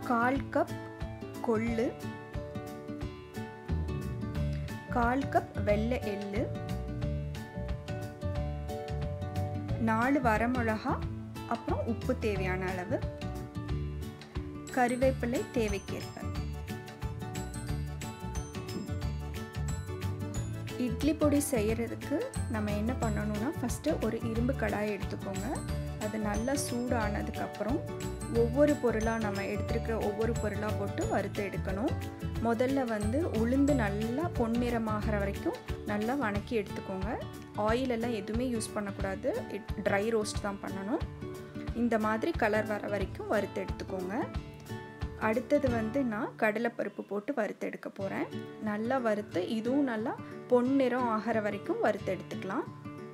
கால் cup கொள்ளு கால் cup வெள்ளை எள்ளு நாலு வரமிளகா அப்புறம் உப்பு தேவையான அளவு கருவேப்பிலை தேவைக்கேற்ப இட்லி பொடி செய்கிறதுக்கு நம்ம என்ன பண்ணணும்னா ஃபஸ்ட்டு ஒரு இரும்பு கடாயை எடுத்துக்கோங்க அது நல்லா சூடானதுக்கப்புறம் ஒவ்வொரு பொருளாக நம்ம எடுத்துருக்கிற ஒவ்வொரு பொருளாக போட்டு வறுத்து எடுக்கணும் முதல்ல வந்து உளுந்து நல்லா பொன்னிறமாகிற வரைக்கும் நல்லா வணக்கி எடுத்துக்கோங்க ஆயில் எல்லாம் எதுவுமே யூஸ் பண்ணக்கூடாது ட்ரை ரோஸ்ட் தான் பண்ணணும் இந்த மாதிரி கலர் வர வரைக்கும் வறுத்து எடுத்துக்கோங்க அடுத்தது வந்து நான் கடலைப்பருப்பு போட்டு வறுத்து எடுக்க போகிறேன் நல்லா வறுத்து இதுவும் நல்லா பொன்னிறம் ஆகிற வரைக்கும் வறுத்து எடுத்துக்கலாம்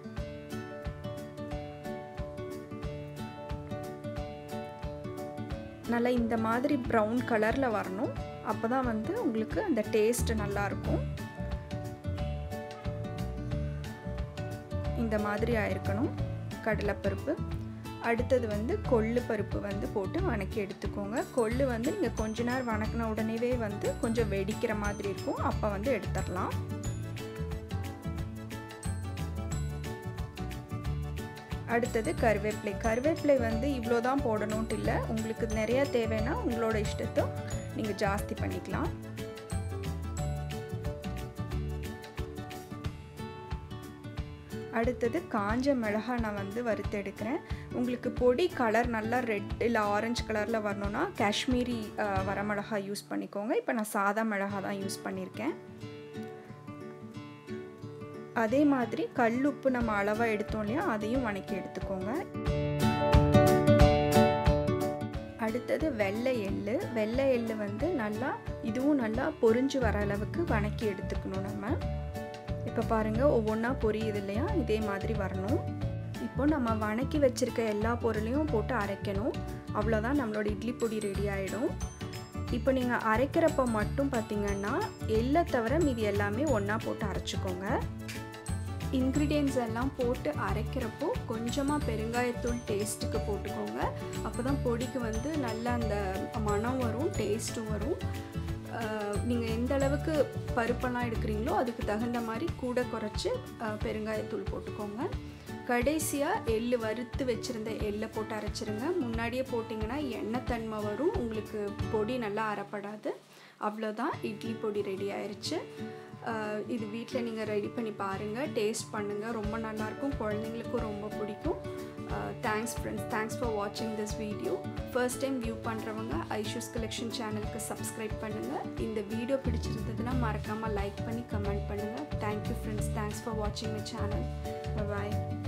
நல்லா இந்த மாதிரி ப்ரௌன் கலரில் வரணும் அப்போ தான் வந்து உங்களுக்கு அந்த டேஸ்ட் நல்லாயிருக்கும் இந்த மாதிரி ஆயிருக்கணும் கடலைப்பருப்பு அடுத்தது வந்து கொள்ளு பருப்பு வந்து போட்டு வணக்கி எடுத்துக்கோங்க கொள்ளு வந்து நீங்கள் கொஞ்ச நேரம் வணக்கின உடனேவே வந்து கொஞ்சம் வெடிக்கிற மாதிரி இருக்கும் அப்போ வந்து எடுத்துடலாம் அடுத்தது கருவேப்பிலை கருவேப்பிலை வந்து இவ்வளோ தான் போடணுன்ட்டு இல்லை உங்களுக்கு நிறையா தேவைன்னா உங்களோட இஷ்டத்தை நீங்கள் ஜாஸ்தி பண்ணிக்கலாம் அடுத்தது காஞ்ச மிளகா நான் வந்து வறுத்து எடுக்கிறேன் உங்களுக்கு பொடி கலர் நல்லா ரெட் இல்லை ஆரஞ்சு கலரில் வரணும்னா காஷ்மீரி வரமிளகா யூஸ் பண்ணிக்கோங்க இப்போ நான் சாதா மிளகா தான் யூஸ் பண்ணியிருக்கேன் அதே மாதிரி கல் உப்பு நம்ம அளவாக எடுத்தோம் இல்லையா அதையும் வணக்கி எடுத்துக்கோங்க அடுத்தது வெள்ளை எள்ளு வெள்ளை எள்ளு வந்து நல்லா இதுவும் நல்லா பொறிஞ்சு வர அளவுக்கு வணக்கி எடுத்துக்கணும் நம்ம இப்போ பாருங்கள் ஒவ்வொன்றா பொரியுது இல்லையா இதே மாதிரி வரணும் இப்போ நம்ம வணக்கி வச்சுருக்க எல்லா பொருளையும் போட்டு அரைக்கணும் அவ்வளோதான் நம்மளோட இட்லி பொடி ரெடி ஆகிடும் இப்போ நீங்கள் அரைக்கிறப்ப மட்டும் பார்த்திங்கன்னா எள்ளை தவிர மீதி எல்லாமே ஒன்றா போட்டு அரைச்சிக்கோங்க இன்க்ரீடியன்ஸ் எல்லாம் போட்டு அரைக்கிறப்போ கொஞ்சமாக பெருங்காயத்தூள் டேஸ்ட்டுக்கு போட்டுக்கோங்க அப்போ தான் பொடிக்கு வந்து நல்ல அந்த மனம் வரும் டேஸ்ட்டும் வரும் நீங்கள் எந்த அளவுக்கு பருப்பெல்லாம் எடுக்கிறீங்களோ அதுக்கு தகுந்த மாதிரி கூட குறைச்சி பெருங்காயத்தூள் போட்டுக்கோங்க கடைசியாக எள்ளு வறுத்து வச்சுருந்த எள்ளை போட்டு அரைச்சிருங்க முன்னாடியே போட்டிங்கன்னா எண்ணெய் தன்மை வரும் உங்களுக்கு பொடி நல்லா அரைப்படாது அவ்வளோதான் இட்லி பொடி ரெடி ஆயிடுச்சு இது வீட்டில் நீங்கள் ரெடி பண்ணி பாருங்கள் டேஸ்ட் பண்ணுங்கள் ரொம்ப நல்லாயிருக்கும் குழந்தைங்களுக்கும் ரொம்ப பிடிக்கும் தேங்க்ஸ் ஃப்ரெண்ட்ஸ் தேங்க்ஸ் ஃபார் வாட்சிங் this video first time view பண்ணுறவங்க ஐஷூஸ் கலெக்ஷன் சேனலுக்கு சப்ஸ்கிரைப் பண்ணுங்கள் இந்த வீடியோ பிடிச்சிருந்ததுன்னா மறக்காமல் லைக் பண்ணி கமெண்ட் பண்ணுங்கள் தேங்க்யூ ஃப்ரெண்ட்ஸ் தேங்க்ஸ் ஃபார் வாட்சிங் மை சேனல் பாய்